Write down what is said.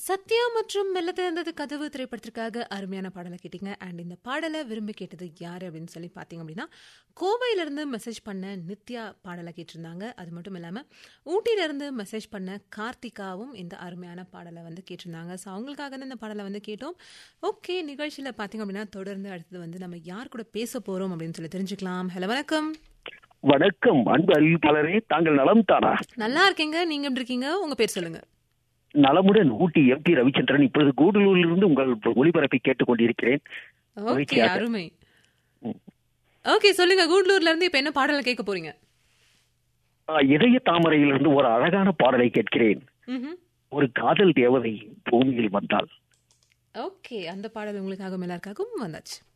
சத்யா மற்றும் மெல்ல திறந்தது கதவு திரைப்படத்திற்காக அருமையான பாடலை கேட்டீங்க அண்ட் இந்த பாடலை விரும்பி கேட்டது யார் அப்படின்னு சொல்லி பார்த்தீங்க அப்படின்னா கோவையிலிருந்து மெசேஜ் பண்ண நித்யா பாடலை கேட்டிருந்தாங்க அது மட்டும் இல்லாமல் ஊட்டியிலிருந்து மெசேஜ் பண்ண கார்த்திகாவும் இந்த அருமையான பாடலை வந்து கேட்டிருந்தாங்க ஸோ அவங்களுக்காக தான் இந்த பாடலை வந்து கேட்டோம் ஓகே நிகழ்ச்சியில் பார்த்தீங்க அப்படின்னா தொடர்ந்து அடுத்தது வந்து நம்ம யார் கூட பேச போகிறோம் அப்படின்னு சொல்லி தெரிஞ்சுக்கலாம் ஹலோ வணக்கம் வணக்கம் அன்பு அறிவிப்பாளரே தாங்கள் நலம் தானா நல்லா இருக்கீங்க நீங்க எப்படி இருக்கீங்க உங்க பேர் சொல்லுங்க நலமுடன் ஊட்டி எம் பி ரவிச்சந்திரன் இப்பொழுது கூடலூரிலிருந்து உங்கள் ஒளிபரப்பை கேட்டுக் கொண்டிருக்கிறேன் ஓகே மகிழ்ச்சியாக. அருமை ஓகே சொல்லுங்க கூடலூர்ல இருந்து இப்ப என்ன பாடலை கேட்க போறீங்க ஆ, இதய தாமரையிலிருந்து ஒரு அழகான பாடலை கேட்கிறேன் ம்ஹும். ஒரு காதல் தேவதை பூமியில் வந்தால் ஓகே அந்த பாடல் உங்களுக்காகவும் எல்லாருக்காகவும் வந்தாச்சு